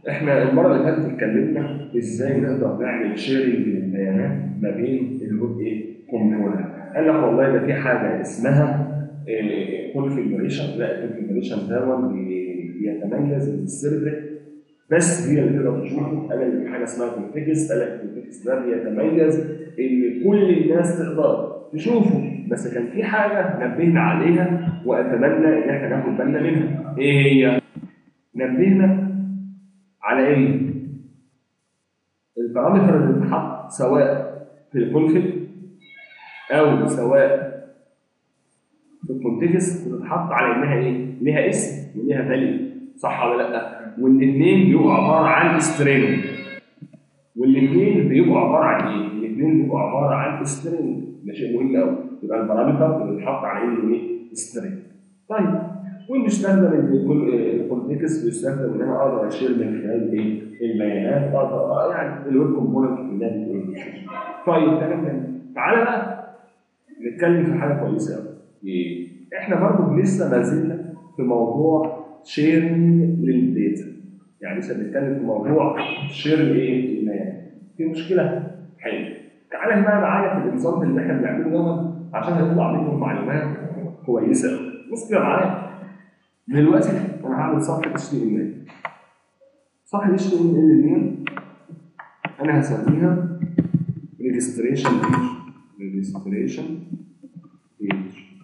احنا المره اللي فاتت اتكلمنا ازاي نقدر نعمل شيرنج للبيانات ما بين الويب ايه كومبوننت قال لك والله ده في حاجه اسمها كونفجريشن لا الكونفجريشن ده بيتميز ان السيرفر بس هي اللي تقدر تشوفه قال لك في حاجه اسمها كونتكست قال لك الكونتكست ده بيتميز ان كل الناس تقدر تشوفه بس كان في حاجه نبهنا عليها واتمنى ان احنا ناخد بالنا منها ايه هي؟ نبهنا على ان البارامتر اللي بتتحط سواء في الكونفج او سواء في الكونتكست بتتحط على انها ايه؟ ليها اسم وليها فاليو صح ولا لا؟ والاثنين بيبقوا عباره عن سترينج والاثنين بيبقوا عباره عن ايه؟ الاثنين بيبقوا عباره عن سترينج ده شيء مهم قوي يبقى البارامتر اللي بيتحط على انه ايه؟ سترينج طيب ونستخدم الكونتكست بيستخدم ان انا اقدر اشير من خلال ايه؟ البيانات اقدر يعني الويب كومبوننت كلها طيب تمام تعالى بقى نتكلم في حاجه كويسه قوي ايه؟ احنا برضه لسه ما زلنا في موضوع شيرنج للداتا يعني لسه بنتكلم في موضوع شير الايه؟ البيانات في مشكله حلو تعالى بقى معايا في النظام اللي احنا بنعمله دوت عشان يطلع منه معلومات كويسه قوي بص كده معايا دلوقتي انا هعمل صفحه اتش تي ام ال صفحه اتش تي ام ال دي انا هسميها ريجستريشن بيج ريجستريشن بيج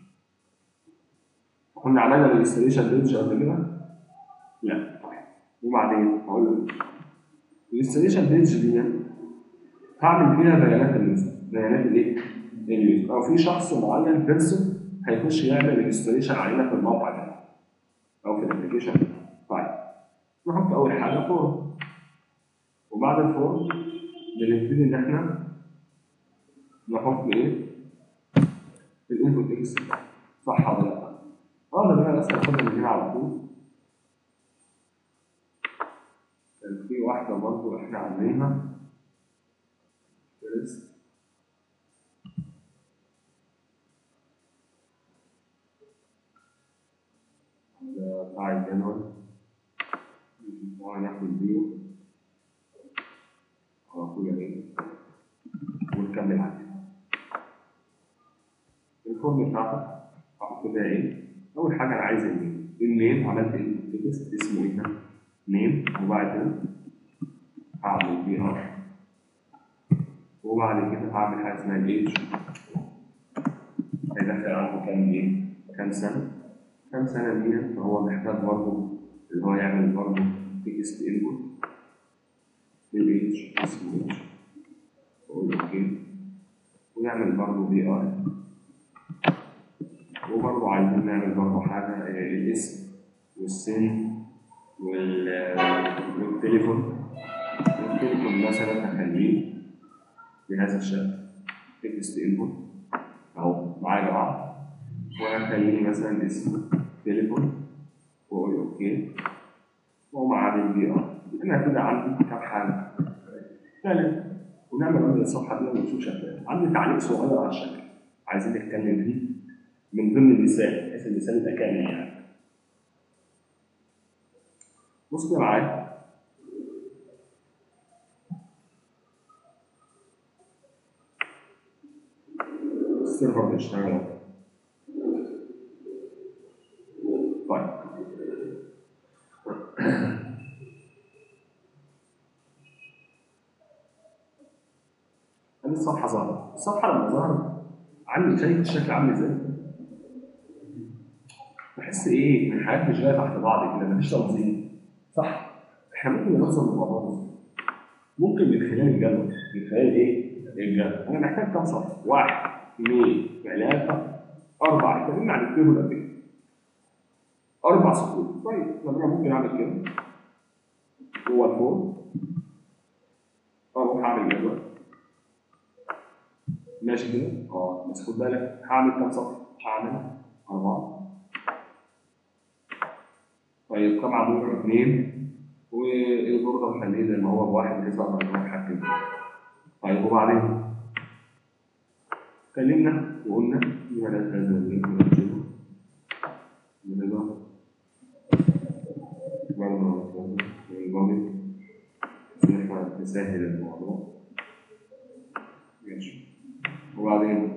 كنا عملنا ريجستريشن بيج قبل كده؟ لا طيب وبعدين هقول لك الريجستريشن بيج دي هعمل فيها بيانات اليوزر بيانات الايه؟ اليوزر او في شخص معين بيرسون هيخش يعمل ريجستريشن علينا في الموقع ده او في الابلكيشن طيب نحط اول حاجه فورم وبعد الفورم بنبتدي ان احنا نحط ايه؟ الانبوت اكس صح ولا لا؟ اه ده بقى بس ناخدها من هنا على طول كان في واحده برضه احنا عاملينها فيرست ده بتاع الجدول وهناخد فيو على طول ايه ونكمل عليه الفورم بتاعتك هحط فيها ايه؟ اول حاجه انا عايز النيم النيم عملت ايه؟ تكست اسمه ايه ده؟ نيم وبعد كده هعمل بي ار وبعد كده هعمل حاجه اسمها الايدج هيدخل عنده كام ايه؟ كام سنه كام سنه دي فهو محتاج برضه اللي هو يعمل برضه تكست انبوت للايدج اسمه ايدج واقول اوكي ويعمل برضه بي ار وبرضه عايزين نعمل برضه حاجه الاسم والسن والتليفون التليفون مثلا هخليه بهذا الشكل تكست انبوت اهو معايا يا جماعه وهخليه مثلا اسم تليفون واقول اوكي واقوم عامل بي ار انا كده عندي كام حاجه ثالث ونعمل رد الصفحه دي ونشوف شكلها عندي تعليق صغير على الشكل عايزين نتكلم فيه من ضمن اللسان بحيث اللسان يبقى كامل يعني بص كده معايا السيرفر بيشتغل طيب ادي الصفحه ظهرت الصفحه لما ظهرت عامل شايف الشكل عامل ازاي بحس ايه ان الحاجات مش جايه تحت بعض كده مفيش تنظيم صح احنا ممكن ننظم الموضوع ده ممكن من خلال الجدول من خلال ايه الجدول انا محتاج كام صف واحد اثنين ثلاثه اربعه اتكلمنا عن التيبل قبل كده اربع سطور طيب طب انا ممكن اعمل كده جوه الفورم اروح اعمل جدول ماشي كده اه بس خد بالك هعمل كام سطر هعمل اربعه طيب كم عمود اثنين والبوردر خليه زي ما هو بواحد بحيث اقدر ان انا اتحكم فيه طيب وبعدين اتكلمنا وقلنا لما لا تنزل برضه الماضي نسهل الموضوع ماشي وبعدين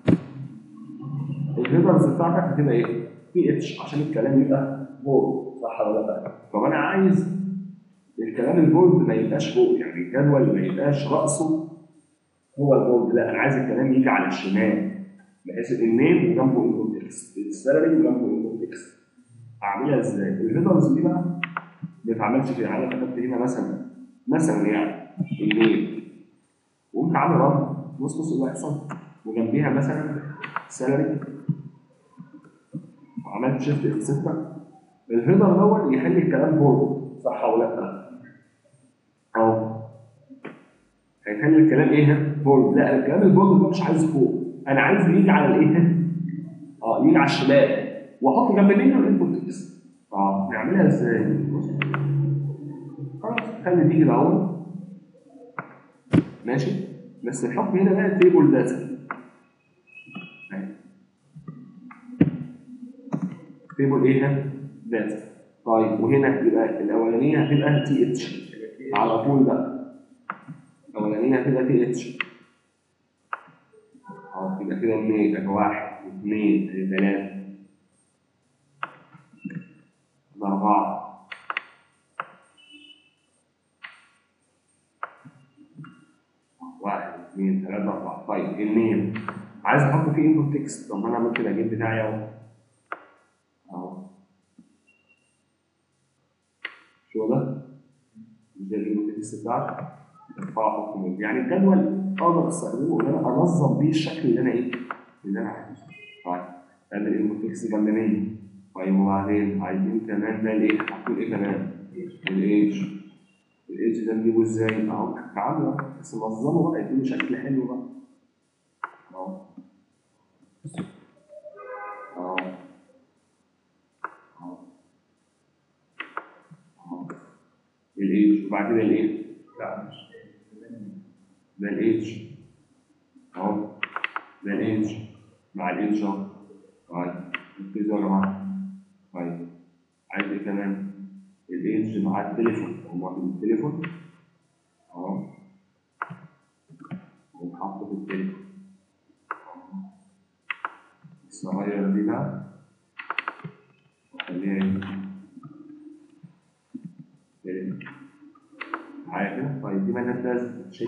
الهيدرز بتاعتك هتبقى ايه؟ بي اتش عشان الكلام يبقى بولد صح ولا لا؟ طب انا عايز الكلام البولد ما يبقاش فوق يعني الجدول ما يبقاش راسه هو البولد لا انا عايز الكلام يجي على الشمال بحيث النيم وجنبه انبوت تكست السالري وجنبه انبوت تكست اعملها ازاي؟ الهيدرز دي بقى ما بتعملش فيها انا كتبت هنا مثلا مثلا يعني النيم وقمت عامل رن بص بص اللي هيحصل وجنبيها مثلا سالري وعملت شيفت اف 6 الهيدر دوت يخلي الكلام بورد صح ولا لا؟ اهو هيخلي الكلام ايه؟ بورد لا الكلام البورد ده مش عايزه فوق انا عايزه يجي على الايه؟ اه يجي على الشمال واحط جنب منه الانبوت تكست اه نعملها ازاي؟ بص. خلاص خلي دي كده اهو ماشي بس نحط هنا بقى تيبل داتا تيبل ايه داتا طيب وهنا يبقى الاولانيه هتبقى تي اتش على طول بقى الاولانيه هتبقى تي اتش اه يبقى كده منين يبقى واحد اثنين ثلاثه أربعة واحد اثنين ثلاثة أربعة طيب النيم عايز أحط فيه انبوت تكست طب ما أنا ممكن أجيب بتاعي أهو أهو شو ده؟ مش ده الانبوت تكست بتاعتي ارفعه احطه من يعني الجدول اقدر استخدمه ان انا انظم بيه الشكل اللي انا ايه؟ اللي انا عايزه طيب ادي الانبوت تكست جنب مني طيب وبعدين عايزين كمان ده الايه؟ هتكون ايه كمان؟ الايدج الايدج ده نجيبه ازاي؟ اهو تعالوا بس نظمه بقى يديني شكل حلو بقى اهو اهو اهو اهو الايدج وبعد كده الايه؟ لا مش ده الايدج اهو ده الايدج مع الايدج اهو طيب ركزوا يا جماعه طيب عايز ايه كمان؟ الايدج مع التليفون هو التليفون اهو ونحطه في التليفون بس نغير دي بقى وخليها ايه؟ تليفون معايا كده؟ طيب دي مالهاش لازمه تشيك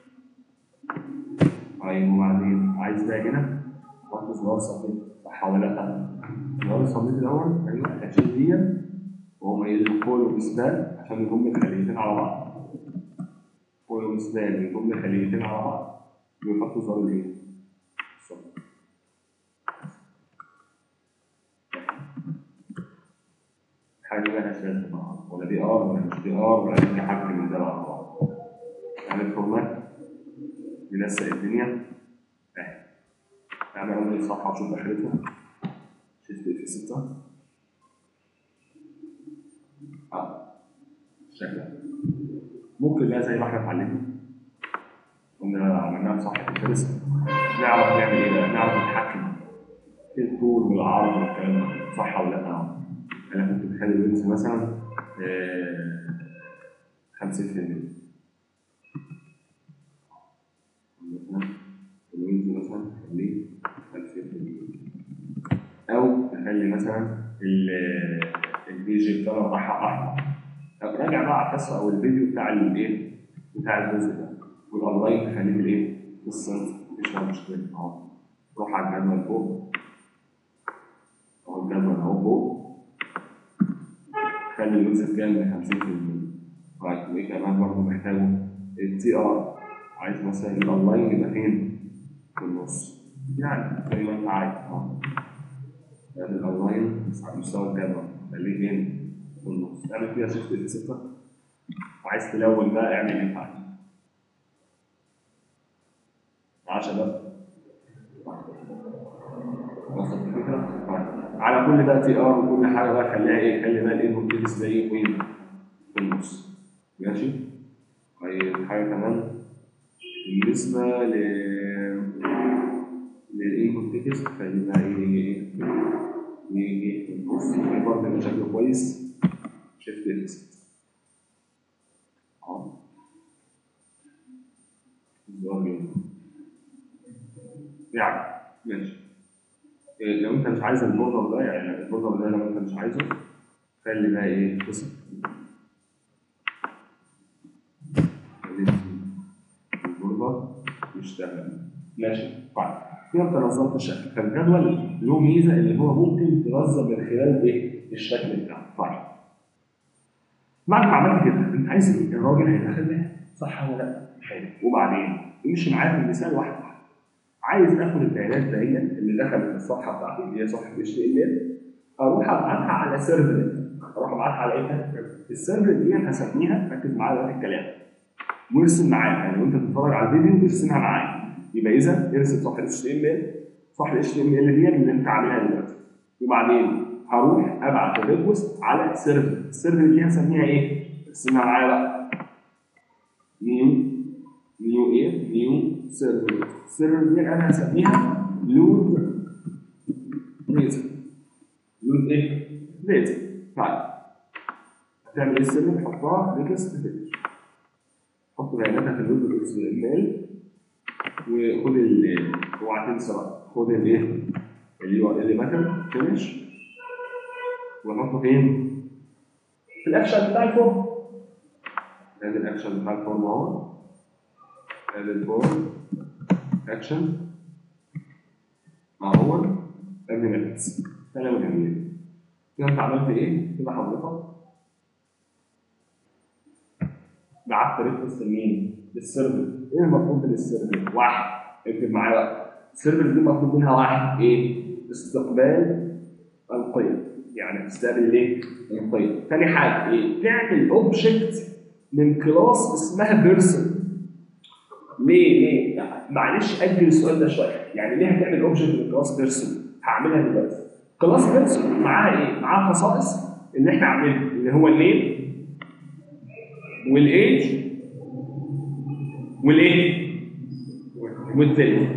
طيب وبعدين عايز بقى هنا احط زرار صفيت صح ولا لا؟ زرار الصفيت الاول ايوه هشيل دي وهم يدخلوا بسبان عشان يضم الخليتين على بعض يدخلوا بسبان يضم الخليتين على بعض ويحطوا زرار الايه؟ الصفيت حاجة مالهاش لازمة طبعا ولا دي ار ولا مش دي ار ولا دي حاجة من ده مع بعض يعني الفورمات ينسق الدنيا اهي يعني اعمل الصفحة وشوف اخرتها شيفت اف 6 اه شكلها ممكن بقى زي ما احنا اتعلمنا قلنا عملناها في صفحة الفيرست نعرف نعمل ايه بقى نعرف نتحكم في الطول والعرض والكلام ده صح ولا لا انا كنت بخلي الوينز مثلا آه، 50% مثلا الوينز مثلا خليه 50% او اخلي مثلا البي جي كلر بتاعها احمر طب راجع بقى على الحصه او الفيديو بتاع الايه بتاع الجزء ده والاونلاين تخليه في الايه في الصنف مفيش فيها مشكله اهو روح على الجدول فوق اهو الجدول اهو فوق خلي الوينز كام 50% طيب وايه كمان برضه محتاجه التي ار عايز مثلا الاونلاين يبقى فين؟ في النص يعني زي ما انت عايز اه يعني الاونلاين على مستوى الجدول خليه فين؟ في النص اعمل فيها شيفت اف 6 وعايز تلون بقى اعمل اللي انت عايزه معاه شباب؟ وصلت الفكره؟ طيب على كل بقى تي ار وكل حاجه بقى خليها ايه؟ خلي بقى الانبوت تكست ده ايه وين؟ في النص ماشي؟ طيب حاجه كمان بالنسبه ل للانبوت تكست فيبقى ايه يجي في النص برضه يبقى شكله كويس شيفت اكس اه يعني ماشي إيه، لو انت مش عايز البوردر ده يعني البوردر ده لو انت مش عايزه خلي بقى ايه قسم خلي البوردر يشتغل ماشي طيب كده انت نظمت الشكل فالجدول له ميزه اللي هو ممكن تنظم من خلال ايه الشكل بتاعه طيب بعد ما عملت كده انت عايز ايه؟ الراجل هيدخل ده صح ولا لا؟ حلو وبعدين امشي معايا في المثال واحد واحد عايز اخد البيانات دهيت اللي دخلت في الصفحه بتاعتي اللي هي صفحه اتش تي ام ال اروح ابعتها على سيرفلت اروح ابعتها على ايه؟ السيرفلت دي هسميها ركز معايا بقى في الكلام وارسم معايا يعني وانت بتتفرج على الفيديو ارسمها معايا يبقى اذا ارسم صفحه اتش تي ام ال صفحه اتش تي ام ال دي اللي انت عاملها دلوقتي وبعدين هروح ابعت الريكوست على السيرفر السيرفر دي هسميها ايه؟ ارسمها معايا بقى نيو نيو ايه؟ نيو سيرفر السيرفر دي انا هسميها لود ريزر لود ايه؟ ريزر طيب هتعمل ايه السيرفر؟ تحطها ريكست فيتش حط بياناتها في اللود اكس ام ال وخد ال اوعى تنسى بقى خد الايه؟ اليو ار ال ماتر فينش ونحطه فين؟ في الاكشن بتاع الفورم ادي الاكشن بتاع الفورم اهو ادي الفورم اكشن اهو ادي ميثودز كلام جميل كده انت عملت ايه؟ كده حضرتك بعت ريكوست لمين؟ للسيرفر ايه المطلوب من السيرفر؟ واحد اكتب معايا بقى السيرفر دي مطلوب منها واحد ايه؟ استقبال القيم يعني تستقبل الايه؟ القيم. تاني حاجه ايه؟ تعمل اوبجكت من كلاس اسمها بيرسون. ليه؟ ليه؟ يعني معلش اجل السؤال ده شويه، يعني ليه هتعمل اوبجكت من كلاس بيرسون؟ هعملها دلوقتي. كلاس بيرسون معاها ايه؟ معاها خصائص اللي احنا عاملينها اللي هو النيم والايج والايه؟ والديت.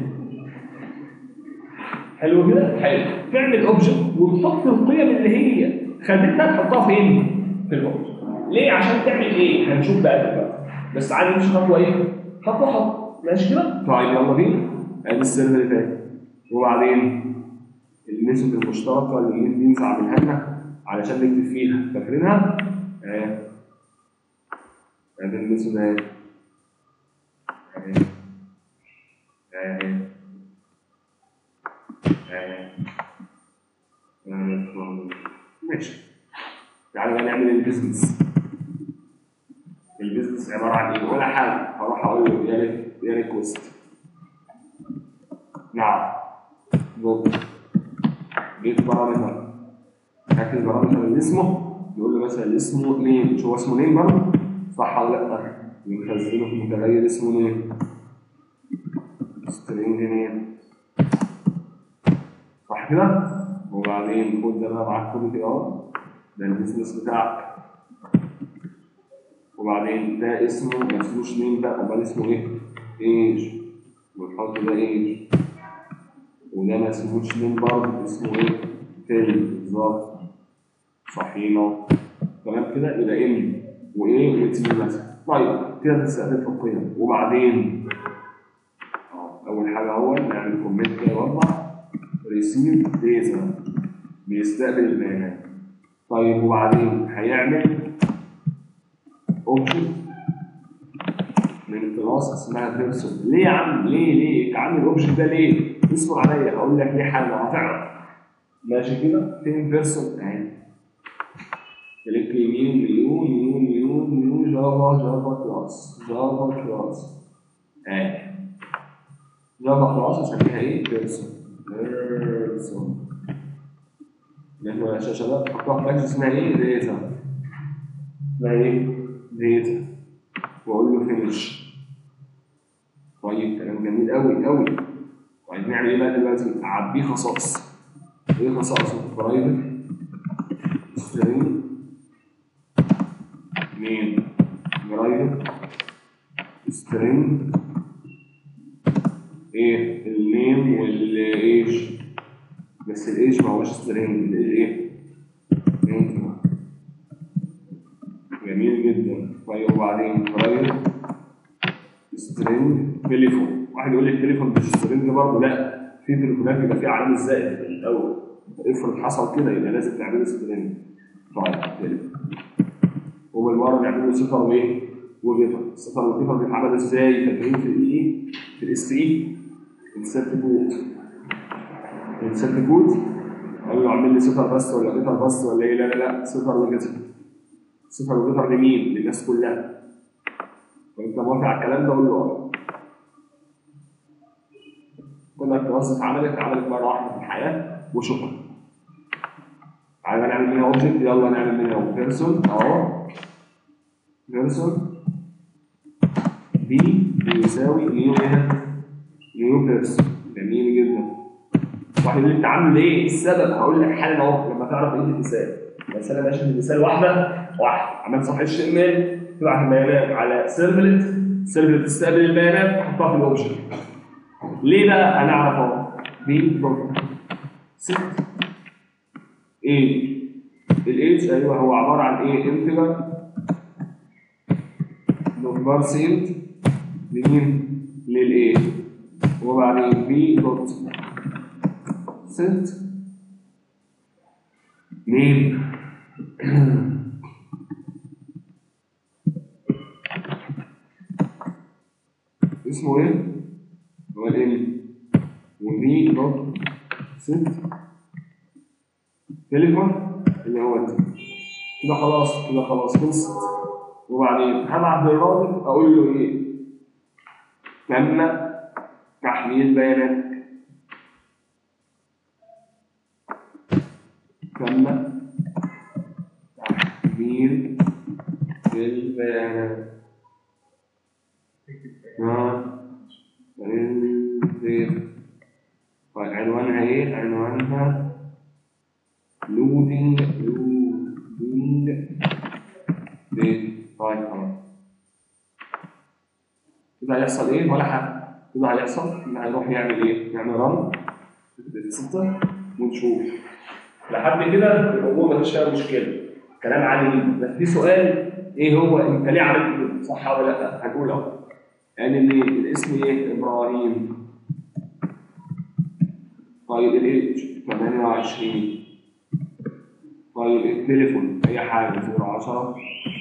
حلو كده؟ حلو. تعمل اوبجكت وتحط القيم اللي هي خدتها تحطها فين؟ في الاوبجكت. ليه؟ عشان تعمل ايه؟ هنشوف بقى دلوقتي. بس تعالى نمشي خطوه ايه؟ خطوه خطوه. ماشي كده؟ طيب يلا بينا. ادي السيرفر اللي فات. وبعدين الميثود المشتركه اللي مين عاملها لنا علشان نكتب فيها فاكرينها؟ اهي. ادي الميثود اهي. اهي. اهي. ماشي تعالى بقى نعمل البيزنس البيزنس عباره عن ايه ولا حاجه هروح اقول له يا ريت يا ريكوست نعم دوت جيت بارامتر ركز بارامتر اللي اسمه يقول له مثلا اسمه نيم مش هو اسمه نيم برضه صح ولا لا؟ يخزنه في متغير اسمه نيم سترينج نيم صح كده؟ وبعدين خد ده بقى معاك كل كده اهو ده البيزنس بتاعك وبعدين ده اسمه ما اسموش نيم بقى امال اسمه ايه؟ ايج ونحط ده ايج وده ما اسموش نيم برضه اسمه ايه؟ تاني بالظبط صحينا تمام كده يبقى ام وايه وتي مثلا طيب كده بنستخدم في القيم وبعدين اه اول حاجه اهو نعمل كومنت كده يوضح ريسيف داتا بيستقبل البيانات طيب وبعدين هيعمل اوبجكت من كلاس اسمها بيرسون ليه يا عم ليه ليه عامل الاوبجكت ده ليه اصبر عليا هقول لك ليه حاجه هتعرف ماشي كده فين بيرسون اهي كليك يمين نيو نيو نيو نيو جافا جافا كلاس جافا كلاس اهي جافا كلاس اسميها ايه بيرسون بيرسون لأنه الشاشة ده حطها في أكس اسمها إيه؟ داتا اسمها إيه؟ داتا وأقول له فينش طيب كلام جميل أوي أوي طيب نعمل إيه بقى دلوقتي؟ أعبيه خصائص إيه خصائصه؟ برايفت سترينج مين؟ برايفت سترينج ايه النيم والايج بس الايج ما هوش سترينج الايج ايه انت جميل جدا طيب وبعدين برايفت سترينج تليفون واحد يقول لي التليفون مش سترينج برضه لا في تليفونات بيبقى فيها علامه زائد في الاول افرض حصل كده يبقى لازم تعمله سكرين طيب حلو هو المره نعمله صفر وايه؟ وجيفر صفر وجيفر بيتعمل ازاي؟ فاكرين في الايه؟ في الاس اي السيرت كود السيرت كود قال له اعمل لي صفر بس ولا جيفر بس ولا ايه؟ لا لا لا صفر وجيفر صفر وجيفر لمين؟ للناس كلها وانت موافق على الكلام ده قول له اه كل التوسط اتعملت اتعملت مره واحده في الحياه وشكرا عايز نعمل منها اوبجكت يلا نعمل منها بيرسون اهو بيرسون بي بيساوي نيو ايه نيو بيرسون جميل جدا واحد يقول لي انت عامل ايه؟ السبب هقول لك حالا اهو لما تعرف ايه المثال بس انا ماشي بالمثال واحده واحده عملت صفحه اتش ام ال تبعت البيانات على سيرفلت سيرفلت تستقبل البيانات تحطها في الاوبجكت ليه بقى هنعرف اهو بي دوت ست ايه الايدج ايوه هو عباره عن ايه انتجر نمبر سيلد لمين للايه وبعدين بي دوت ست مين اسمه ايه؟ هو الام وبي دوت ست تليفون اللي هو انت كده خلاص كده خلاص خلصت وبعدين هبعت للراجل اقول له ايه؟ تم تحميل بياناتك تم تحميل البيانات اه الزيت طيب عنوانها ايه؟ عنوانها لودينج لودينج زيت طيب خلاص كده هيحصل ايه؟ ولا حاجة كده هيحصل ان هيروح يعمل ايه؟ يعمل رن ستة ونشوف لحد كده الامور مفيش فيها مشكلة كلام عادي جدا بس في سؤال ايه هو انت ليه عملت كده؟ صح ولا لا؟ هنقول اهو يعني ان الاسم ايه؟ ابراهيم طيب الايدج 28 طيب التليفون اي حاجه 010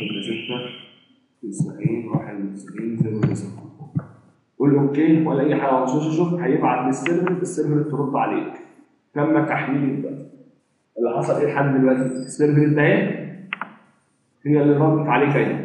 06 90 91 09 قول اوكي ولا اي حاجه شوف شوف شوف هيبعت للسيرفر السيرفر ترد عليك تم تحميل الداتا اللي حصل ايه لحد دلوقتي السيرفر ده اهي هي اللي ردت عليك اهي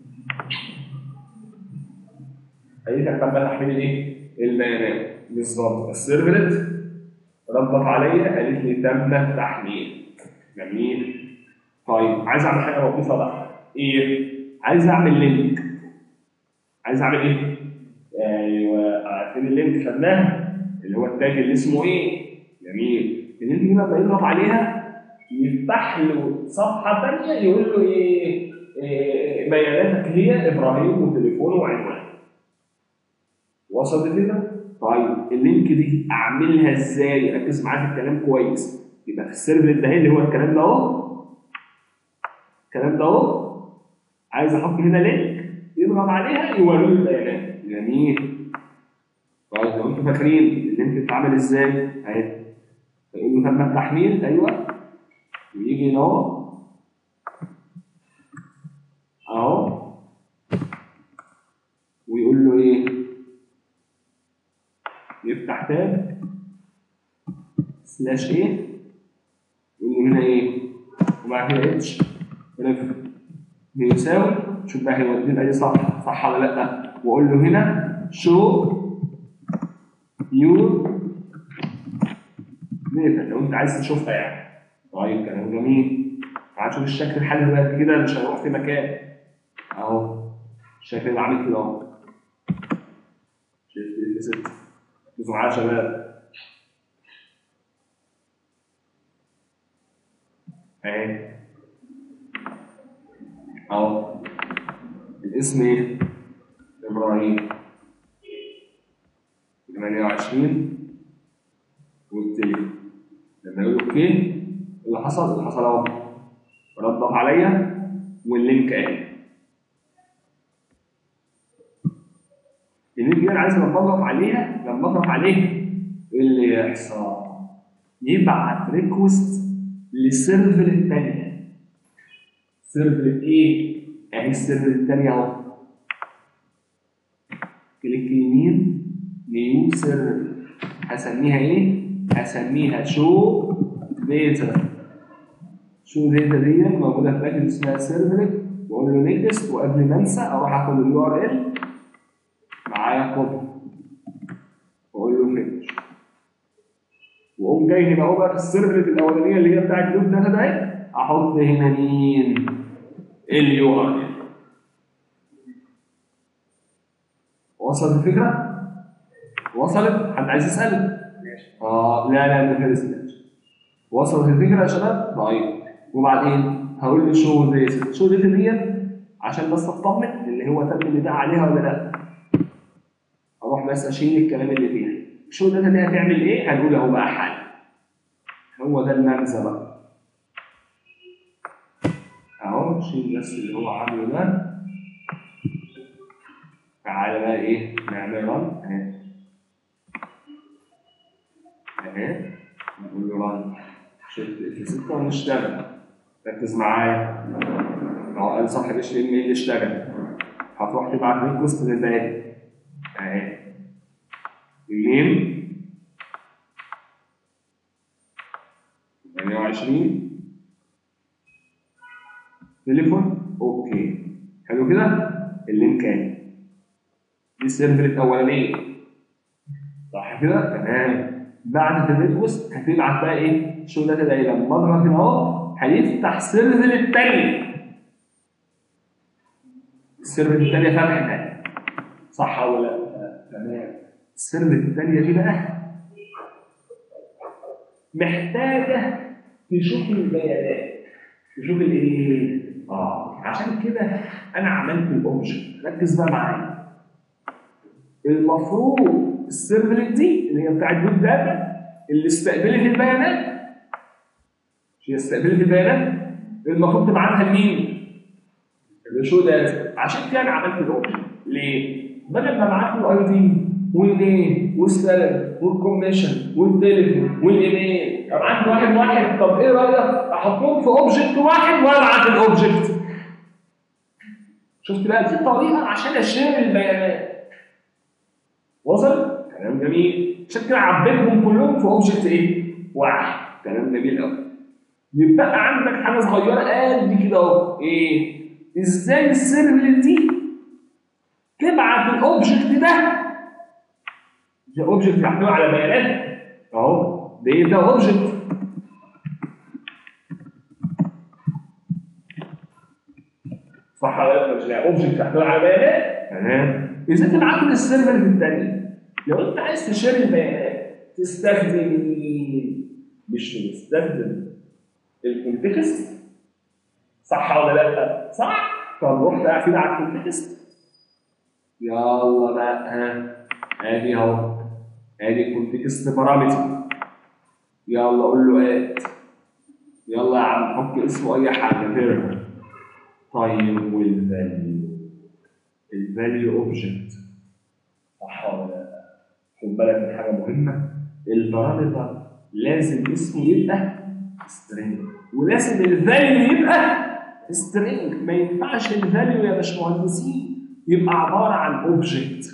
قالت لك تم تحميل ايه؟ البيانات بالظبط السيرفرت ردت عليا قالت لي تم تحميل جميل طيب عايز اعمل حاجه لطيفه بقى ايه؟ عايز اعمل لينك عايز اعمل ايه؟ ايوه عارفين اللينك خدناها اللي هو التاج اللي اسمه ايه؟ جميل اللينك دي لما يضغط عليها يفتح له صفحه ثانيه يقول له ايه؟ إيه بياناتك هي ابراهيم وتليفونه وعنوانه وصلت كده؟ طيب اللينك دي اعملها ازاي؟ ركز معايا في الكلام كويس يبقى في السيرفر ده اللي هو الكلام ده اهو الكلام ده اهو عايز احط هنا لينك يضغط عليها يوريه البيانات جميل طيب لو انتوا فاكرين اللينك بيتعمل ازاي؟ اهي فيقول له تم التحميل ايوه ويجي هنا اهو اهو ويقول له ايه؟ يفتح تاب سلاش ايه يقول له هنا ايه وبعد كده اتش رف بيساوي شوف بقى هيودينا اي صفحه صح ولا لا واقول له هنا شو يور داتا لو انت عايز تشوفها يعني طيب كلام جميل تعال نشوف الشكل الحالي دلوقتي كده مش هيروح في مكان اهو الشكل اللي عامل كده اهو شايف ايه ست ركزوا معايا يا شباب اهي اهو الاسم ايه؟ ابراهيم 28 والتليفون لما يقول اوكي اللي حصل اللي حصل اهو ردت عليا واللينك اهي اللينك دي انا عايز لما اضغط عليها لما اضغط عليه ايه اللي يحصل؟ يبعت ريكوست للسيرفر الثانيه سيرفر ايه؟ اهي السيرفر الثانيه اهو كليك يمين نيو سيرفر هسميها ايه؟ هسميها شو داتا شو داتا دي موجوده في باكج اسمها سيرفر واقول له نيكست وقبل ما انسى اروح اخد اليو ار ال معايا كوبي واقول له فينش واقوم جاي هنا اهو بقى في السيرفر الاولانيه اللي هي بتاعت اللوب داتا ده احط هنا مين؟ اليو ار ال وصلت الفكره؟ وصلت؟ حد عايز يسال؟ ماشي اه لا لا ده فيرست ماتش وصلت الفكره يا شباب؟ طيب وبعدين هقول له شو ديت شو ديت ديت عشان بس اطمن اللي هو تم النداء عليها ولا لا اروح بس اشيل الكلام اللي فيها شو ديت دي هتعمل ايه؟ هنقول اهو بقى حل هو ده المغزى بقى اهو شيل بس اللي هو عامله ده تعالى بقى ايه نعمل رن اهي اهي نقول له رن شفت اف 6 ونشتغل ركز معايا لو قال صاحب اتش ام ال اشتغل هتروح تبعت ريكوست للباقي اهي النيم 28 تليفون اوكي حلو كده اللينكات دي السيرفر الاولانيه صح كده تمام بعد الريكوست هتبعت بقى ايه شو ده كده لما اضغط هنا اهو هيفتح سيرفر الثاني السيرفر الثانيه فتحت صح ولا لا تمام السيرفر الثانيه دي بقى محتاجه تشوف البيانات تشوف الايه اه عشان كده انا عملت الاوبجكت ركز بقى معايا المفروض السيرفر دي اللي هي بتاعت بيج داتا اللي استقبلت البيانات مش هي استقبلت البيانات المفروض تبعتها لمين؟ اللي شو ده عشان كده انا عملت الاوبجكت ليه؟ بدل ما ابعت له اي دي والنيم والسالري والكوميشن والتليفون والايميل ابعت له واحد واحد طب ايه رايك احطهم في اوبجكت واحد وابعت الاوبجكت شفت بقى دي طريقه عشان اشير البيانات وصل؟ كلام جميل عشان كده عبيتهم كلهم في اوبجكت ايه؟ واحد كلام جميل قوي يبقى عندك حاجه صغيره قد كده اهو ايه؟ ازاي السيرفر دي تبعت الاوبجكت ده ده اوبجكت محتوي على بيانات اهو ده ايه ده اوبجكت صح ولا لا مش ده اوبجكت محتوي على بيانات تمام اذا تبعته للسيرفر الثاني لو انت عايز تشير البيانات تستخدم مين؟ مش تستخدم الكونتكست صح ولا لا؟ صح؟ طب رحت قاعد على الكونتكست يلا بقى ها ادي اهو ادي كونتكست بارامتر يلا قول له اد يلا يا عم حط اسمه اي حاجه فيرب طيب والفاليو الفاليو اوبجكت صح ولا لا؟ خد بالك من حاجه مهمه البارامتر لازم اسمه يبقى سترينج ولازم الفاليو يبقى سترينج ما ينفعش الفاليو يا باشمهندسين يبقى عباره عن اوبجكت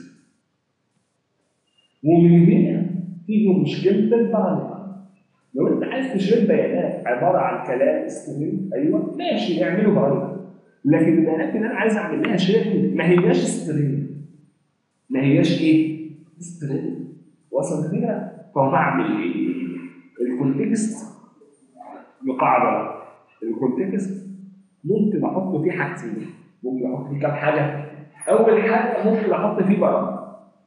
ومن هنا تيجي مشكله البارامتر لو انت عايز تشير بيانات عباره عن كلام سترينج ايوه ماشي اعمله بارامتر لكن البيانات اللي انا عايز اعمل لها شيرنج ما هياش سترينج ما هياش ايه؟ سترينج وصل كده فبعمل ايه؟ الكونتكست بقاعده الكونتكست ممكن احط فيه حاجتين ممكن احط فيه كام حاجه اول حاجه ممكن احط فيه بارامتر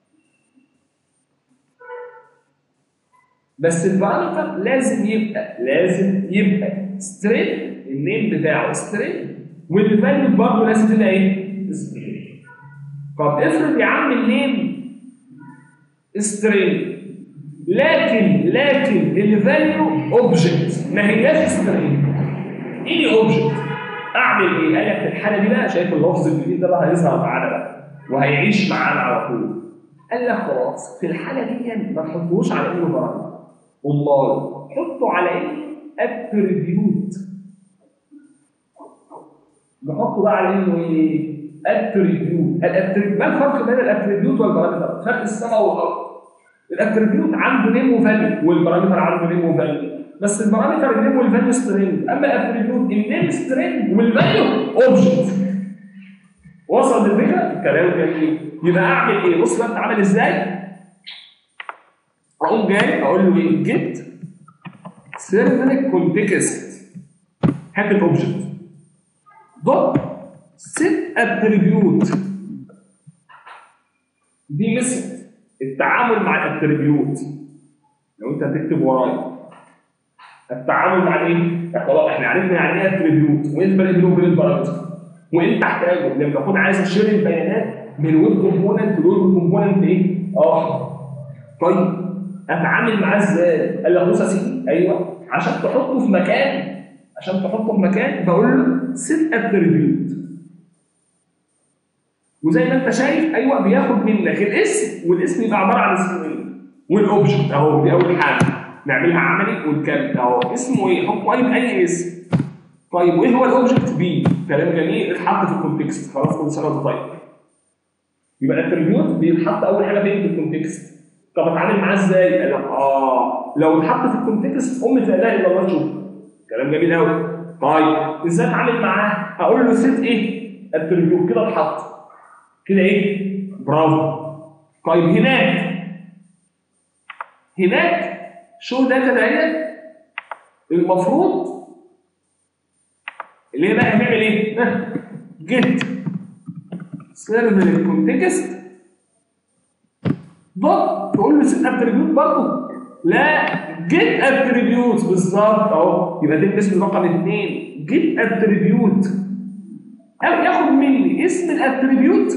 بس البارامتر لازم يبقى لازم يبقى سترينج النيم بتاعه سترينج والفاليو برضه لازم تبقى ايه؟ سترينج طب افرض يا عم النيم سترينج لكن لكن الفاليو اوبجكت ما هياش سترينج ايه اوبجكت؟ اعمل ايه؟ قال لك في الحاله دي بقى شايف اللفظ الجديد ده بقى هيظهر معانا بقى وهيعيش معانا على طول قال لك خلاص في الحاله دي ما تحطوش على انه بارامتر امال حطه على انه اتريبيوت نحطه بقى على انه ايه؟ اتريبيوت الاتريبيوت ما الفرق بين الاتريبيوت والبارامتر؟ فرق السماء والارض الاتريبيوت عنده نيم وفاليو والبارامتر عنده نيم وفاليو بس البارامتر النيم والفاليو سترينج اما الاتريبيوت النيم سترينج والفاليو اوبجكت وصل للفكره؟ الكلام جميل يبقى اعمل ايه؟ بص بقى انت عامل ازاي؟ اقوم جاي اقول له ايه؟ جيت سيرفر كونتكست هات الاوبجكت دوت سيت اتريبيوت دي مثل التعامل مع الاتريبيوت لو انت هتكتب ورايا التعامل مع ايه؟ خلاص احنا عرفنا يعني ايه اتريبيوت وايه الفرق بينه وبين البارامتر وايه تحتاجه لما اكون عايز اشير البيانات من ويب كومبوننت لويب كومبوننت ايه؟ اه طيب اتعامل معاه ازاي؟ قال لك بص يا سيدي ايوه عشان تحطه في مكان عشان تحطه في مكان بقول له سيت اتريبيوت وزي ما انت شايف ايوه بياخد منك الاسم والاسم يبقى عباره عن اسمين والاوبجكت اهو دي اول حاجه نعملها عملي ونكمل اهو اسمه ايه؟ حط اي اي اسم طيب وايه هو الاوبجكت بي؟ كلام جميل اتحط في الكونتكست خلاص كل سنه وانت طيب يبقى الاتريبيوت بيتحط اول حاجه فين في الكونتكست طب اتعامل معاه ازاي؟ قال لك اه لو اتحط في الكونتكست ام لا اله الا الله تشوف كلام جميل قوي طيب ازاي اتعامل معاه؟ هقول له سيت ايه؟ اتريبيوت كده اتحط كده ايه؟ برافو طيب هناك هناك شو داتا دهيت المفروض اللي هي بقى هنعمل ايه؟ جيت سيرفر الكونتكست دوت تقول له سيت اتريبيوت برضه لا جيت اتريبيوت بالظبط اهو يبقى ده الاسم رقم اثنين جيت اتريبيوت او ياخد مني اسم الاتريبيوت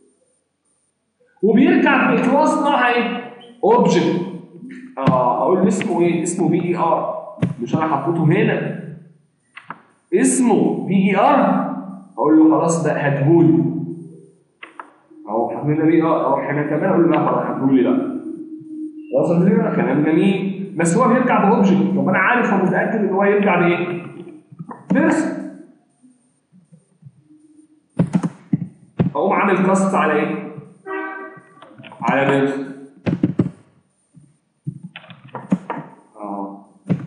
وبيرجع في الكلاس نوعها ايه؟ اوبجكت اه اقول له اسمه ايه؟ اسمه بي اي ار مش انا حطيته هنا اسمه بي اي ار اقول له خلاص ده هاتهولي اهو حط لنا بي ار اروح هنا كمان اقول له لا خلاص هاتهولي لا وصل لنا كلام جميل بس هو بيرجع باوبجكت طب انا عارف ومتاكد ان هو يرجع بايه؟ بيرسون اقوم عامل كاست على ايه؟ على بيرسون اه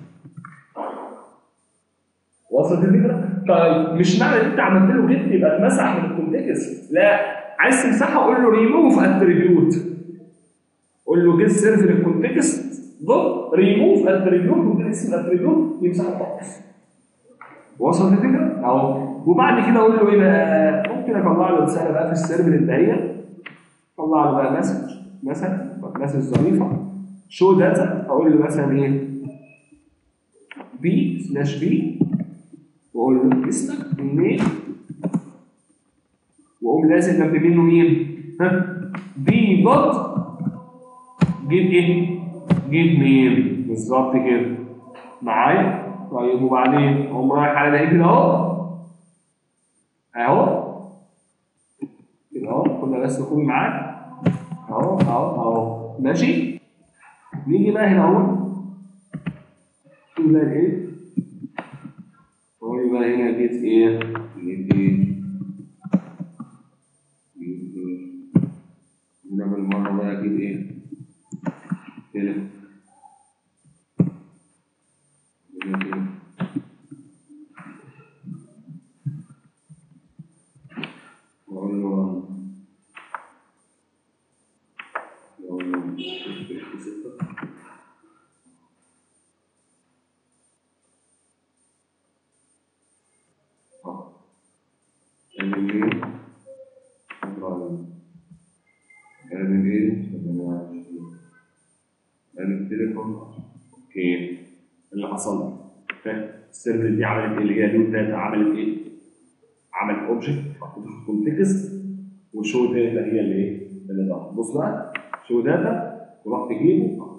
وصلت الفكره؟ طيب مش معنى ان انت عملت له جيت يبقى اتمسح من الكونتكست لا عايز تمسحه قول له ريموف اتريبيوت قول له جيت سيرفر الكونتكست دوت ريموف اتريبيوت وده اسم الاتريبيوت يمسحه خالص وصلت الفكره؟ اهو وبعد كده اقول له ايه بقى؟ ممكن اطلع له رساله بقى في السيرفر الدقيقه اطلع له بقى مسج مثلا مسج ظريفه شو داتا اقول له مثلا ايه؟ بي سلاش بي واقول له اسمك منين واقوم لازم جنب منه مين؟ ها؟ بي دوت جيب ايه؟ جيب مين؟ بالظبط كده معايا؟ طيب وبعدين اقوم رايح على ده كده اهو اهو كده اهو كنا بس نكون معاك اهو اهو اهو ماشي نيجي بقى هنا اهو شوف بقى ايه قول بقى هنا جيت ايه جيت ايه جيت ايه هنا بالمرة بقى جيت ايه كده جيت ايه واقول له اقول له ستة اه ادي ايه ابراهيم ادي ايه 28 ادي التليفون اوكي إيه اللي حصل فاهم السيرفر دي عملت ايه اللي هي نيو داتا عملت ايه عملت اوبجكت حطيته في كونتكست وشو داتا هي اللي ايه اللي ظهر بص بقى شو داتا تروح تجيبه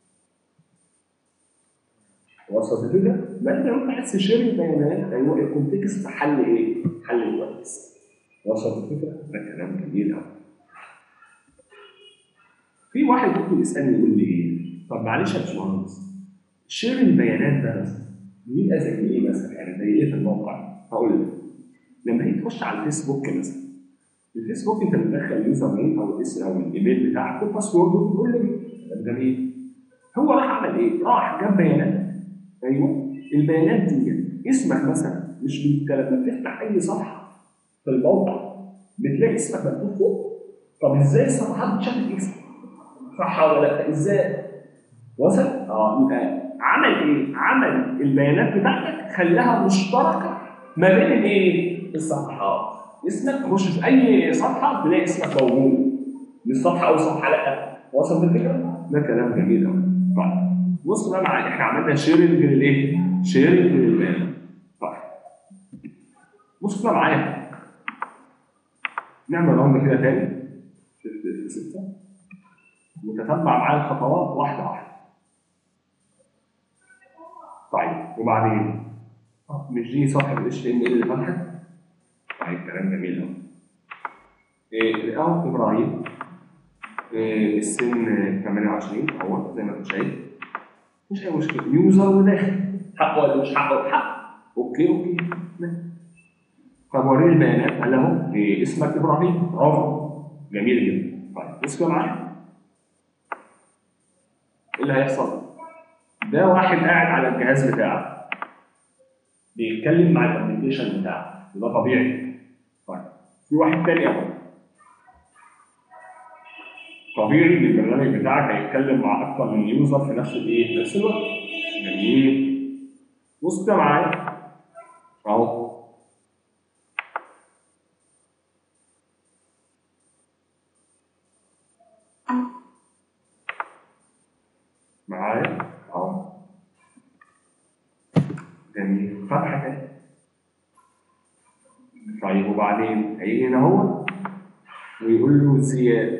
وصلت الفكره؟ ما انت لو عايز تشير البيانات ايوه الكونتكست حل ايه؟ حل كويس وصلت الفكره؟ ده كلام جميل قوي في واحد ممكن يسالني يقول لي ايه؟ طب معلش يا باشمهندس شير البيانات ده بس بيبقى زي ايه مثلا؟ يعني زي ايه في الموقع؟ هقول لك لما تيجي تخش على الفيسبوك مثلا الفيسبوك انت بتدخل اليوزر نيم او الاسم او الايميل بتاعك والباسورد وتقول له كلام جميل هو راح عمل ايه؟ راح جاب بيانات ايوه البيانات دي اسمك مثلا مش بت- لما بتفتح اي صفحه في الموقع بتلاقي اسمك مكتوب فوق طب ازاي الصفحات بتشكل اسمك؟ صح ولا لا؟ ازاي؟ وصل؟ اه يبقى عمل ايه؟ عمل البيانات بتاعتك خلاها مشتركه ما بين الايه؟ الصفحات اسمك تخش في اي صفحه تلاقي اسمك موجود مش صفحه او صفحه لا وصل الفكره؟ ده كلام جميل قوي طيب بص بقى معايا احنا عملنا شيرنج للايه؟ شيرنج للبيانات طيب بص بقى معايا نعمل راوند كده تاني في في سته وتتبع معايا الخطوات واحده واحده طيب وبعدين آه، مش دي صفحه ال HTML اللي فتحت طيب كلام جميل قوي إيه اهو ابراهيم إيه السن 28 اهو زي ما انت شايف مش اي مشكله يوزر وداخل حقه ولا مش حقه حق اوكي اوكي طب وريني البيانات قال له إيه اسمك ابراهيم برافو جميل جدا طيب بص كده معايا ايه اللي هيحصل؟ ده واحد قاعد على الجهاز بتاعه بيتكلم مع الابلكيشن بتاعه ده طبيعي طيب في واحد تاني اهو طبيعي ان البرنامج بتاعك هيتكلم مع اكتر من يوزر في نفس الايه؟ في نفس الوقت جميل بص كده معايا اهو معايا اهو جميل فتحة تاني طيب وبعدين هيجي هنا هو ويقول له زياد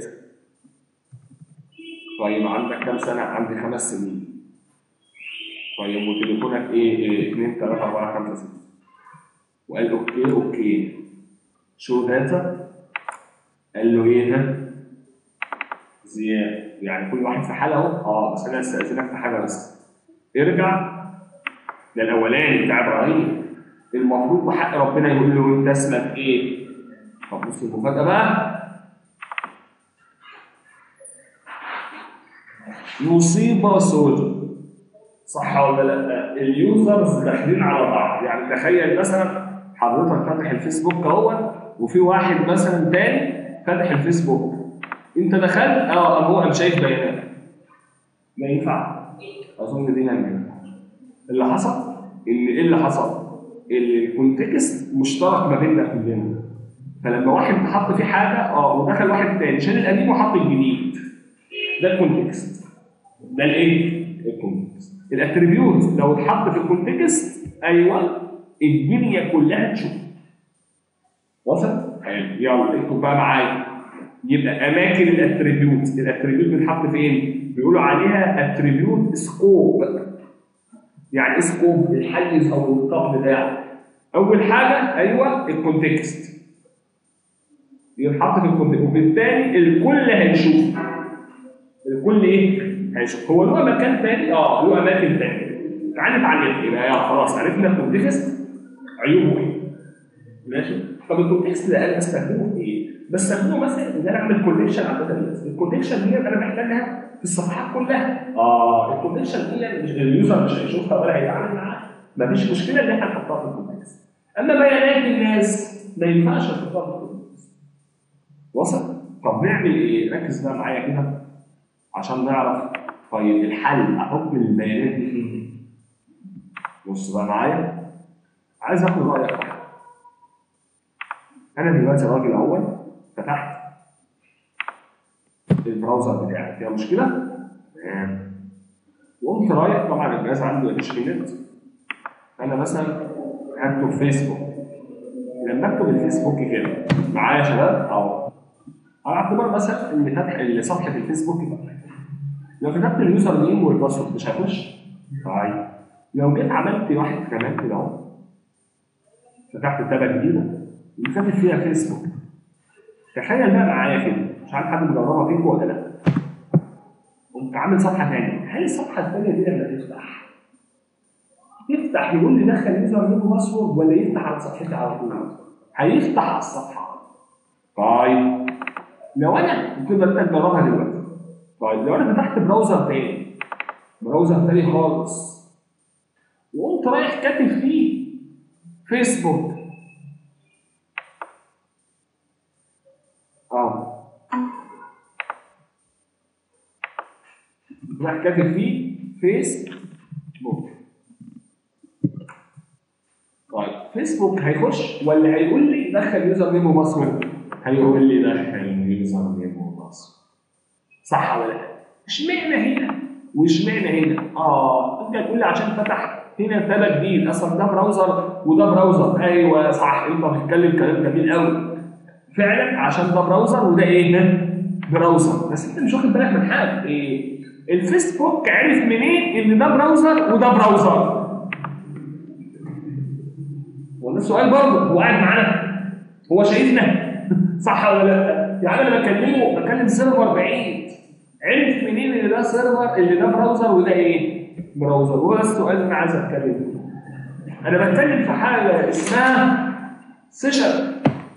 طيب عندك كام سنة؟ عندي خمس سنين طيب وتليفونك ايه؟ إيه 2 3 4 5 6 وقال اوكي اوكي شو داتا؟ قال له ايه ده؟ زياد يعني كل واحد في حاله اهو اه بس انا استاذنك في حاجه بس ارجع ده الاولاني بتاع ابراهيم المفروض بحق ربنا يقول له انت اسمك ايه؟ طب بص المفاجاه بقى مصيبه سوداء صح ولا لا؟ اليوزرز داخلين على بعض يعني تخيل مثلا حضرتك فاتح الفيسبوك اهو وفي واحد مثلا تاني فاتح الفيسبوك انت دخلت اه هو قام شايف بيانات ما ينفع اظن دي ما ينفعش اللي حصل ان ايه اللي حصل؟ ان الكونتكست مشترك ما بيننا كلنا فلما واحد حط فيه حاجه اه ودخل واحد تاني شال القديم وحط الجديد ده الكونتكست ده الايه؟ الكونتكست الاتريبيوت لو اتحط في الكونتكست ايوه الدنيا كلها تشوف وصل؟ حلو يلا اكتب بقى معايا يبقى اماكن الاتريبيوت الاتريبيوت بتتحط فين؟ بيقولوا عليها اتريبيوت سكوب يعني ايه سكوب؟ الحيز او النطاق بتاعه اول حاجه ايوه الكونتكست يتحط في الكونتكست وبالتالي الكل هيشوف الكل ايه؟ هيشوف هو له مكان تاني؟ اه له اماكن تانية تعالى نتعلم يبقى يلا خلاص عرفنا الكونتكست عيوبه ايه؟ ماشي؟ طب الكونتكست ده انا بستخدمه في ايه؟ بستخدمه مثلا ان انا اعمل كونكشن على الداتابيز الكونكشن دي انا محتاجها في الصفحات كلها اه الكونكشن دي مش اليوزر مش هيشوفها ولا هيتعامل معاها مفيش مشكله ان احنا نحطها في الكونتكست اما بيانات الناس ما ينفعش نحطها في الكونتكست وصل طب نعمل ايه ركز بقى معايا كده عشان نعرف طيب الحل احط البيانات دي فين بص بقى معايا عايز اخد رايك في حاجه انا دلوقتي راجل اول فتحت البراوزر بتاعي فيها مشكله؟ تمام وقمت رايح طبعا الجهاز عندي مفيش فيه نت انا مثلا هكتب فيسبوك لما اكتب الفيسبوك كده معايا يا شباب اهو على اعتبار مثلا ان فتح صفحه الفيسبوك فتحت لو كتبت اليوزر نيم والباسورد مش هيخش؟ طيب لو جيت عملت واحد كمان كده اهو فتحت تابه جديده وكاتب فيها فيسبوك تخيل بقى معايا كده مش عارف حد مجربها فيكم ولا لا فيسبوك عامل صفحه ثانيه هل الصفحه الثانيه دي لما تفتح يفتح يقول لي دخل يوزر نيم وباسورد ولا يفتح على صفحتي على طول؟ هيفتح على الصفحه طيب لو انا كده بدات اجربها دلوقتي طيب لو انا فتحت براوزر تاني براوزر تاني خالص وقمت رايح كاتب فيه فيسبوك اه راح كاتب فيه فيسبوك طيب فيسبوك هيخش ولا هيقول لي دخل يوزر نيم وباسورد؟ هيقول لي دخل يوزر نيم وباسورد صح ولا لا؟ اشمعنى هنا واشمعنى هنا؟ اه انت هتقول لي عشان فتح هنا تابع جديد اصلا ده براوزر وده براوزر ايوه صح انت بتتكلم كلام جميل قوي فعلا عشان ده براوزر وده ايه؟ براوزر بس انت مش واخد بالك من حاجه ايه؟ الفيسبوك عرف منين ان ده براوزر وده براوزر؟ وده السؤال برضه هو قاعد معانا هو شايفنا صح ولا لا؟ يعني انا بكلمه بكلم سيرفر بعيد عرف منين ان ده سيرفر اللي ده براوزر وده ايه؟ براوزر هو ده السؤال اللي انا عايز اتكلم فيه. انا بتكلم في حاجه اسمها سيشن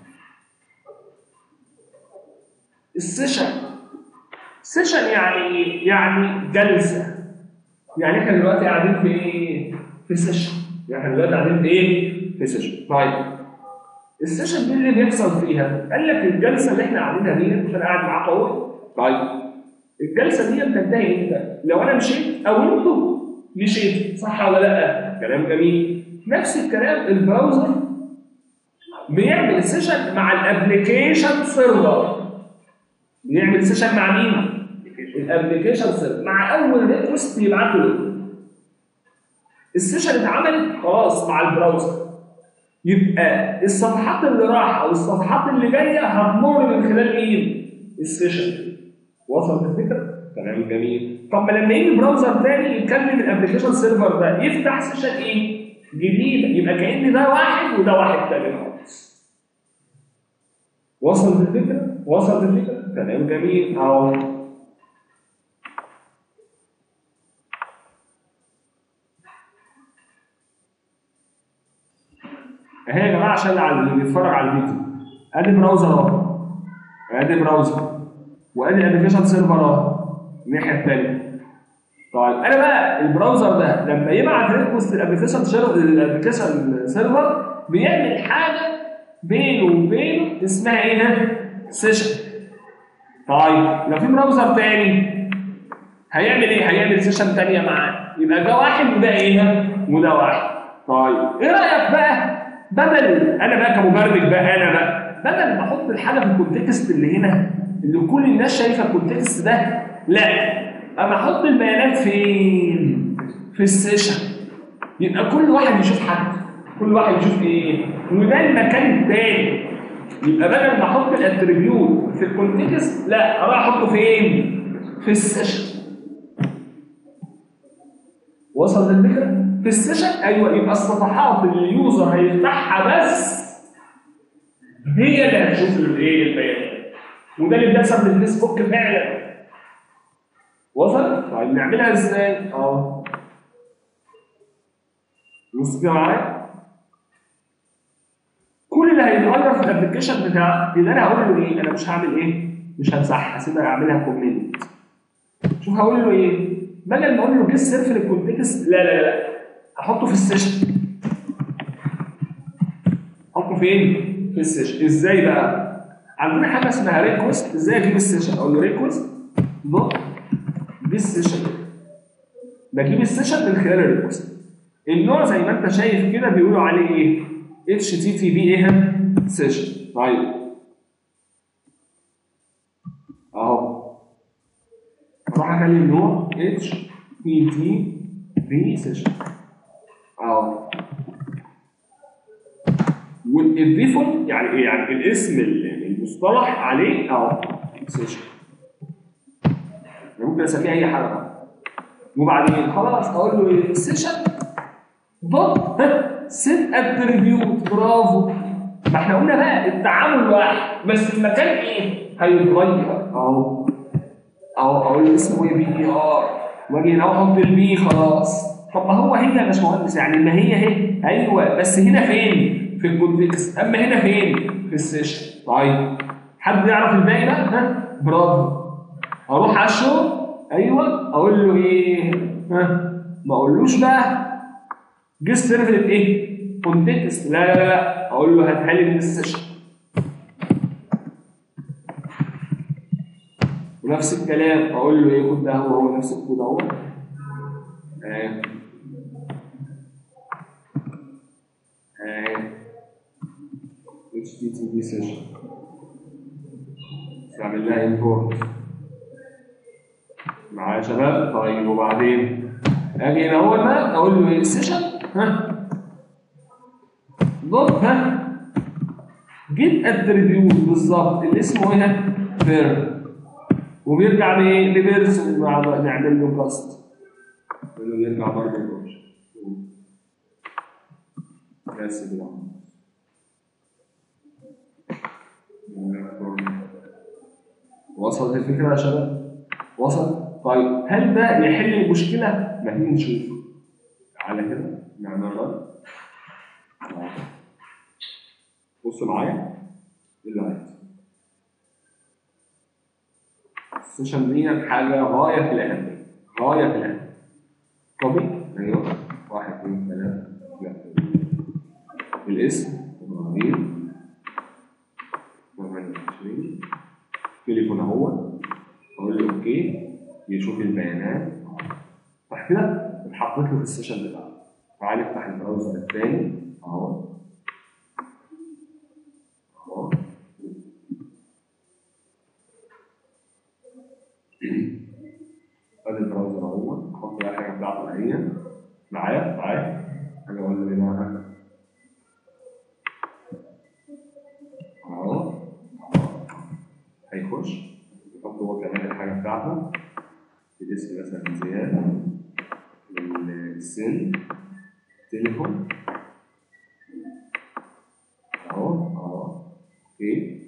السيشن سيشن يعني ايه؟ يعني جلسه يعني احنا دلوقتي قاعدين في ايه؟ في سيشن يعني احنا دلوقتي قاعدين في ايه؟ في سيشن طيب السيشن دي اللي بيحصل فيها قال لك الجلسه اللي احنا قاعدينها دي مش انا قاعد معاك اهو طيب الجلسه دي بتنتهي امتى؟ لو انا مشيت او انتوا مشيت صح ولا لا؟ كلام جميل نفس الكلام البراوزر بيعمل سيشن مع الابلكيشن سيرفر بيعمل سيشن مع مين؟ الابلكيشن سيرفر مع اول ريكوست يبعته له السيشن اتعملت خلاص مع البراوزر يبقى الصفحات اللي رايحه والصفحات اللي جايه هتمر من خلال مين؟ السيشن وصلت الفكره؟ كلام جميل طب ما لما يجي براوزر تاني يكلم الابلكيشن سيرفر ده يفتح سيشن ايه؟ جديده يبقى كان ده واحد وده واحد تاني خالص وصلت الفكره؟ وصلت الفكره؟ كلام جميل اهو اهي يا جماعه عشان اللي بيتفرج على الفيديو ادي براوزر اهو ادي براوزر وادي ابلكيشن سيرفر اهو الناحيه الثانيه طيب انا بقى البراوزر ده لما يبعت ريكوست للابلكيشن الابلكيشن سيرفر بيعمل حاجه بينه وبينه اسمها ايه سيشن طيب لو في براوزر تاني هيعمل ايه؟ هيعمل سيشن ثانيه معاه يبقى ده واحد وده ايه؟ وده واحد طيب ايه رايك بقى بدل انا بقى كمبرمج بقى انا بقى بدل ما احط الحاجه في الكونتكست اللي هنا اللي كل الناس شايفه الكونتكست ده لا انا احط البيانات فين؟ في السيشن يبقى كل واحد يشوف حد كل واحد يشوف ايه؟ وده المكان التاني يبقى بدل ما احط الاتريبيوت في الكونتكست لا اروح احطه فين؟ في السيشن وصل للفكره؟ في السيشن ايوه يبقى الصفحات اللي اليوزر هيفتحها بس هي اللي هتشوف الايه البيانات وده اللي بيحصل في الفيسبوك فعلا وصل؟ طيب نعملها ازاي؟ اه بص كده معايا كل اللي هيتغير في الابلكيشن بتاع اللي انا هقول له ايه؟ انا مش هعمل ايه؟ مش همسحها هسيبها اعملها كومنت شوف هقول له ايه؟ بدل ما اقول له جيت سيرف للكونتكست لا لا لا احطه في السيشن احطه فين؟ في السيشن ازاي بقى؟ عندنا حاجه اسمها ريكوست ازاي اجيب السيشن؟ اقول له ريكوست دوت بالسيشن بجيب السيشن من خلال الريكوست النوع زي ما انت شايف كده بيقولوا عليه ايه؟ اتش تي تي بي ايه سيشن طيب اهو اروح اخلي النوع اتش تي تي بي سيشن اهو والديفولت يعني ايه؟ يعني الاسم المصطلح عليه اهو سيشن ممكن اسميها اي حاجه بقى وبعدين خلاص اقول له ايه سيشن دوت سيت اتريبيوت برافو ما احنا قلنا بقى التعامل واحد بس المكان ايه؟ هيتغير اهو اهو اقول له اسمه ايه بي اي ار واجي هنا احط البي خلاص طب ما هو هي يا باشمهندس يعني ما هي اهي ايوه بس هنا فين؟ في الكونتكست اما هنا فين؟ في السيشن طيب حد يعرف الباقي ده؟ ها؟ برافو اروح على الشو ايوه اقول له ايه؟ ها؟ ما اقولوش بقى جيست سيرفلت ايه؟ كونتكست لا لا لا اقول له هاتها لي من السيشن ونفس الكلام اقول له ايه خد ده هو هو نفس الكود اهو اهي اهي HTTP session بعمل لها import معايا يا شباب طيب وبعدين اجي هنا اهو بقى اقول له ايه السيشن ها دوت ها جيت اتريبيوت بالظبط اللي اسمه ايه فيرب وبيرجع لايه لبيرز نعمل له كاست انه يرجع برضه للوش بس كده وصلت الفكره يا شباب وصل طيب هل ده يحل المشكله ما تيجي نشوف على كده نعمل رن بصوا معايا ايه اللي عايز السيشن دي حاجه غايه في الاهميه غايه في الاهميه كوبي ايوه واحد اثنين ثلاثه لا الاسم ابراهيم 28 تليفون اهو اقول له اوكي يشوف البيانات صح كده اتحطت له في السيشن بتاعه تعالى نفتح البراوزر الثاني اهو اهو ادي البراوزر اهو احط بقى الحاجه بتاعته اهي معايا معايا حاجه اقول له هنا حاجه اهو هيخش يحط هو كمان الحاجه بتاعته الاسم مثلا زياد السن تليفون اهو اهو اوكي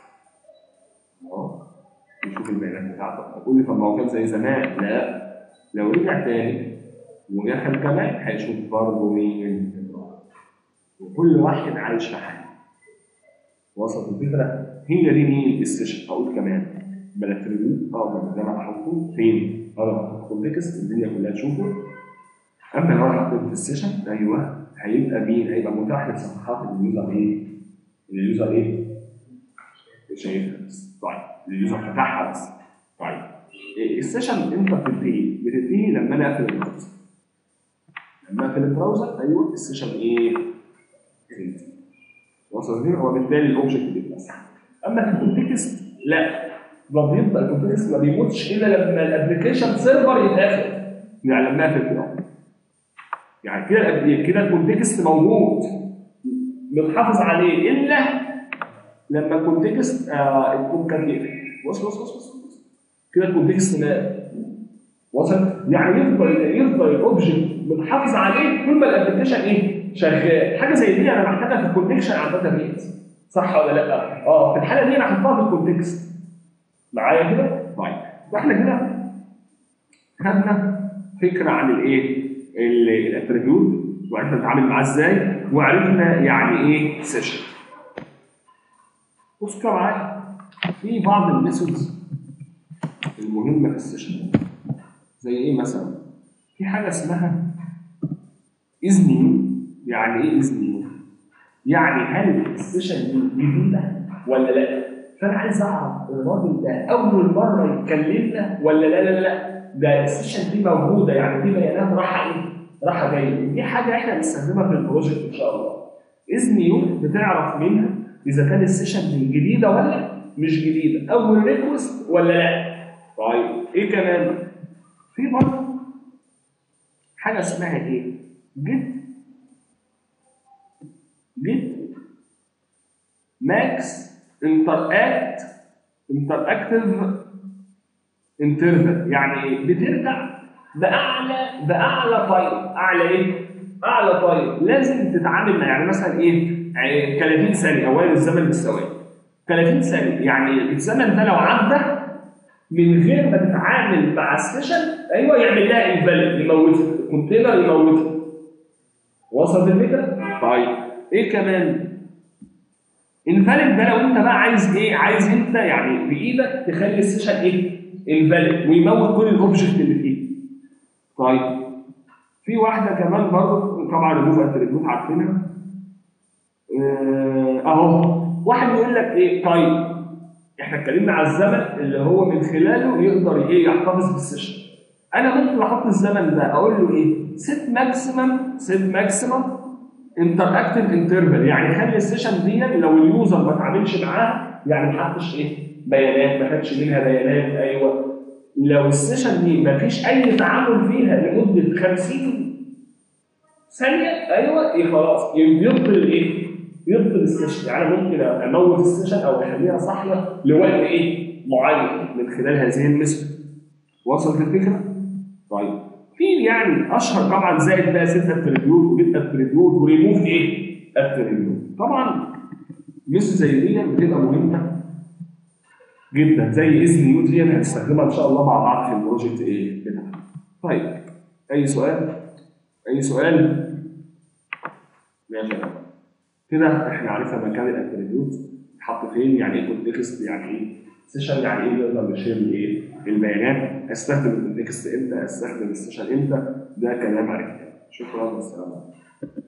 اهو يشوف البيانات بتاعته تقول لي طب ما هو كان زي زمان لا لو رجع تاني ودخل كمان هيشوف برضه مين وكل واحد عايش في حاله وصلت الفكره هي دي مين السيشن هقول كمان بلا تريبيوت اقدر ان انا احطه فين؟ اقدر احطه في التكست الدنيا كلها تشوفه اما لو انا حطيته في السيشن ايوه هيبقى مين؟ هيبقى متاح للصفحات اللي اليوزر ايه؟ اللي اليوزر ايه؟ شايفها بس طيب اليوزر فتحها بس طيب السيشن امتى بتنتهي؟ بتنتهي لما انا اقفل البراوزر لما اقفل البراوزر ايوه السيشن ايه؟ تنتهي وصل دي هو بالتالي الاوبجكت بيتمسح اما في الكونتكست لا ده بيبقى الكونتكست ما بيموتش الا لما الابلكيشن سيرفر يتقفل يعني لما اقفل كده يعني كده كده الكونتكست موجود بنحافظ عليه الا لما الكونتكست آه يكون كان يقفل بص بص بص بص كده الكونتكست مات وصل يعني يفضل يفضل الاوبجكت بنحافظ عليه طول ما الابلكيشن ايه شغال حاجه زي دي انا محتاجها في الكونكشن على الداتا بيز صح ولا لا؟ اه في الحاله دي انا هحطها في الكونتكست معايا كده؟ طيب فاحنا كده خدنا فكره عن الايه؟ الاتريبيوت وعرفنا نتعامل معاه ازاي وعرفنا يعني ايه سيشن بص كده معايا في بعض الميثودز المهمه في السيشن زي ايه مثلا؟ في حاجه اسمها اذني يعني ايه اذني؟ يعني هل السيشن دي جديده ولا لا؟ فانا عايز اعرف الراجل ده اول مره يتكلمنا ولا لا لا لا ده السيشن دي موجوده يعني في بيانات رايحه ايه؟ رايحه جايه دي حاجه احنا بنستخدمها في البروجكت ان شاء الله اذن يوم بتعرف منها اذا كان السيشن دي جديده ولا مش جديده اول ريكوست ولا لا طيب ايه كمان في برضه حاجه اسمها ايه جيت جيت ماكس انتر اكت انتر اكتيف انترفال يعني ايه بترجع باعلى باعلى طيب اعلى ايه اعلى طيب لازم تتعامل مع يعني مثلا ايه 30 ثانيه اوائل الزمن بالثواني 30 ثانيه يعني الزمن ده لو عدى من غير ما تتعامل مع السيشن ايوه يعمل لها انفاليد يموتها الكونتينر يموتها وصلت الفكره؟ طيب ايه كمان؟ انفاليد ده لو انت بقى عايز ايه؟ عايز انت يعني بايدك تخلي السيشن ايه؟ انفاليد ويموت كل الاوبجكت اللي فيه. طيب في واحده كمان برضه طبعا ريموف اتريبيوت عارفينها آه، اهو واحد يقول لك ايه طيب احنا اتكلمنا على الزمن اللي هو من خلاله يقدر ايه يحتفظ بالسيشن انا ممكن احط الزمن ده اقول له ايه سيت ماكسيمم سيت ماكسيمم انتر اكتف انترفال يعني خلي السيشن دي لو اليوزر ما اتعاملش معاها يعني ما حطش ايه بيانات ما خدش منها بيانات ايوه لو السيشن دي ما فيش اي تعامل فيها لمده 50 ثانيه ايوه ايه خلاص يبطل ايه؟ يبطل السيشن يعني ممكن اموت السيشن او اخليها صاحيه لوقت ايه؟ معين من خلال هذه المثل وصلت الفكره؟ طيب في يعني اشهر طبعا زائد بقى ست اتريبيوت وجيت اتريبيوت وريموف ايه؟ اتريبيوت طبعا مثل زي دي بتبقى مهمه جدا زي اذن نيوت دي هنستخدمها ان شاء الله مع بعض في البروجكت ايه بتاعنا. طيب اي سؤال؟ اي سؤال؟ ماشي يا جماعه. كده احنا عرفنا مكان الاتريبيوت اتحط فين يعني ايه كونتكست يعني ايه سيشن يعني ايه نقدر نشير الايه البيانات استخدم الكونتكست امتى استخدم السيشن امتى ده كلام عرفناه شكرا والسلام عليكم